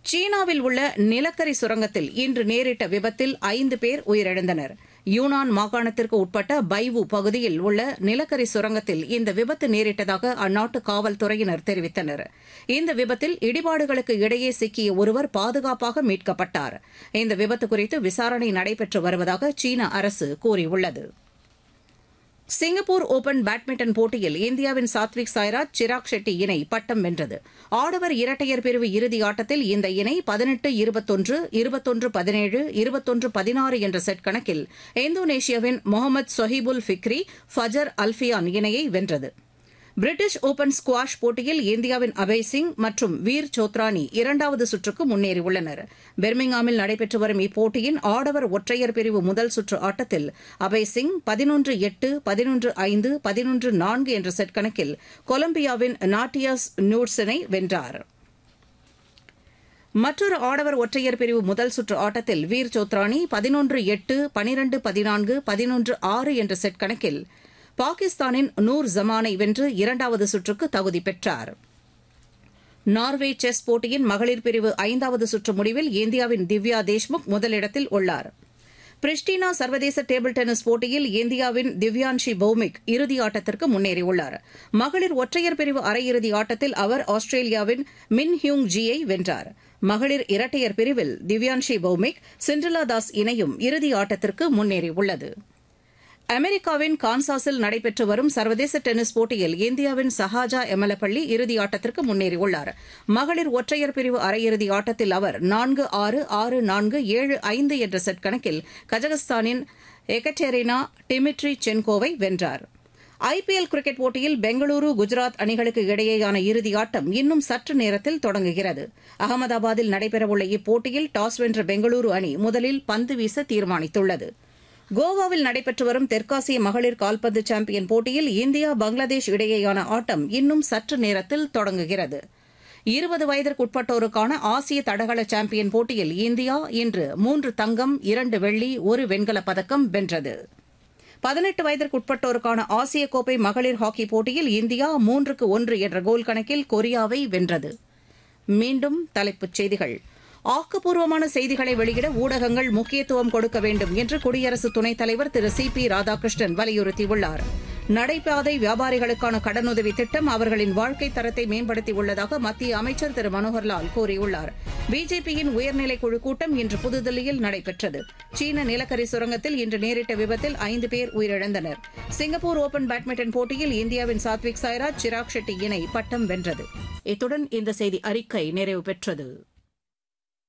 சீனாவில் உள்ள நிலக்கரி சுரங்கத்தில் இன்று நேரிட்ட விபத்தில் ஐந்து பேர் உயிரிழந்தனர் யூனான் மாகாணத்திற்கு உட்பட்ட பைவு பகுதியில் உள்ள நிலக்கரி சுரங்கத்தில் இந்த விபத்து நேரிட்டதாக அந்நாட்டு காவல்துறையினர் தெரிவித்தனர் இந்த விபத்தில் இடிபாடுகளுக்கு இடையே சிக்கிய ஒருவர் பாதுகாப்பாக மீட்கப்பட்டார் இந்த விபத்து குறித்து விசாரணை நடைபெற்று வருவதாக சீன அரசு கூறியுள்ளது சிங்கப்பூர் ஓபன் பேட்மிண்டன் போட்டியில் இந்தியாவின் சாத்விக் சாய்ராஜ் சிராக் ஷெட்டி இணை பட்டம் வென்றது ஆடவர் இரட்டையர் பிரிவு இறுதி ஆட்டத்தில் இந்த இணை பதினெட்டு இருபத்தொன்று இருபத்தொன்று பதினேழு இருபத்தொன்று பதினாறு என்ற செட் கணக்கில் இந்தோனேஷியாவின் Mohammad Sohibul Fikri Fajar Alfian இணையை வென்றது பிரிட்டிஷ் ஓபன் ஸ்குவாஷ் போட்டியில் இந்தியாவின் அபய் சிங் மற்றும் வீர் சோத்ரானி இரண்டாவது சுற்றுக்கு முன்னேறியுள்ளனர் பெர்மிங்ஹாமில் நடைபெற்று வரும் இப்போட்டியின் ஆடவர் ஒற்றையர் பிரிவு முதல் சுற்று ஆட்டத்தில் அபய் சிங் பதினொன்று எட்டு பதினொன்று ஐந்து பதினொன்று நான்கு என்ற செட் கணக்கில் கொலம்பியாவின் நாட்டியாஸ் நியூட்ஸனை வென்றார் மற்றொரு ஆடவர் ஒற்றையர் பிரிவு முதல் சுற்று ஆட்டத்தில் வீர் சோத்ரானி பதினொன்று எட்டு பனிரண்டு பதினான்கு பதினொன்று ஆறு என்ற செட் கணக்கில் பாகிஸ்தானின் நூர் ஜமானை வென்று இரண்டாவது சுற்றுக்கு தகுதி பெற்றார் நார்வே செஸ் போட்டியின் மகளிர் பிரிவு ஐந்தாவது சுற்று முடிவில் இந்தியாவின் திவ்யா தேஷ்முக் முதலிடத்தில் உள்ளார் பிரிஸ்டினா சர்வதேச டேபிள் டென்னிஸ் போட்டியில் இந்தியாவின் திவ்யான்ஷி பௌமிக் இறுதி ஆட்டத்திற்கு முன்னேறியுள்ளார் மகளிர் ஒற்றையர் பிரிவு அரையிறுதி ஆட்டத்தில் அவர் ஆஸ்திரேலியாவின் மின் ஹியூங் ஜியை வென்றார் மகளிர் இரட்டையர் பிரிவில் திவ்யான்ஷி பௌமிக் சிண்ட்ரலா தாஸ் இணையும் இறுதி ஆட்டத்திற்கு முன்னேறியுள்ளது அமெரிக்காவின் கான்சாஸில் நடைபெற்று வரும் சர்வதேச டென்னிஸ் போட்டியில் இந்தியாவின் சஹாஜா எமலப்பள்ளி இறுதி ஆட்டத்திற்கு முன்னேறியுள்ளார் மகளிர் ஒற்றையர் பிரிவு அரையிறுதி ஆட்டத்தில் அவர் நான்கு ஆறு ஆறு நான்கு ஏழு ஐந்து என்ற செட் கணக்கில் கஜகஸ்தானின் எகட்டெரினா டிமிட்ரி சென்கோவை வென்றார் ஐபிஎல் கிரிக்கெட் போட்டியில் பெங்களூரு குஜராத் அணிகளுக்கு இடையேயான இறுதி ஆட்டம் இன்னும் சற்று நேரத்தில் தொடங்குகிறது அகமதாபாத்தில் நடைபெறவுள்ள இப்போட்டியில் டாஸ் வென்ற பெங்களூரு அணி முதலில் பந்து வீச தீர்மானித்துள்ளது கோவாவில் நடைபெற்று வரும் தெற்காசிய மகளிர் கால்பந்து சாம்பியன் போட்டியில் இந்தியா பங்களாதேஷ் இடையேயான ஆட்டம் இன்னும் சற்று நேரத்தில் தொடங்குகிறது இருபது வயதிற்குட்பட்டோருக்கான ஆசிய தடகள சாம்பியன் போட்டியில் இந்தியா இன்று மூன்று தங்கம் இரண்டு வெள்ளி ஒரு வெண்கலப் பதக்கம் வென்றது பதினெட்டு வயதிற்குட்பட்டோருக்கான ஆசிய கோப்பை மகளிர் ஹாக்கி போட்டியில் இந்தியா மூன்றுக்கு ஒன்று என்ற கோல் கணக்கில் கொரியாவை வென்றது மீண்டும் தலைப்புச் செய்திகள் ஆக்கப்பூர்வமான செய்திகளை வெளியிட ஊடகங்கள் முக்கியத்துவம் கொடுக்க வேண்டும் என்று குடியரசு துணைத் தலைவர் திரு சி பி ராதாகிருஷ்ணன் வலியுறுத்தியுள்ளார் நடைபாதை வியாபாரிகளுக்கான கடனுதவி திட்டம் அவர்களின் வாழ்க்கை தரத்தை மேம்படுத்தியுள்ளதாக மத்திய அமைச்சர் திரு மனோகர்லால் கூறியுள்ளார் பிஜேபியின் உயர்நிலைக் குழு கூட்டம் இன்று புதுதில்லியில் நடைபெற்றது சீன நிலக்கரி சுரங்கத்தில் இன்று நேரிட்ட விபத்தில் ஐந்து பேர் உயிரிழந்தனர் சிங்கப்பூர் ஓபன் பேட்மிண்டன் போட்டியில் இந்தியாவின் சாத்விக் சாய்ராஜ் சிராக் ஷெட்டி இணை பட்டம் வென்றது இத்துடன் இந்த செய்தி அறிக்கை நிறைவு பெற்றது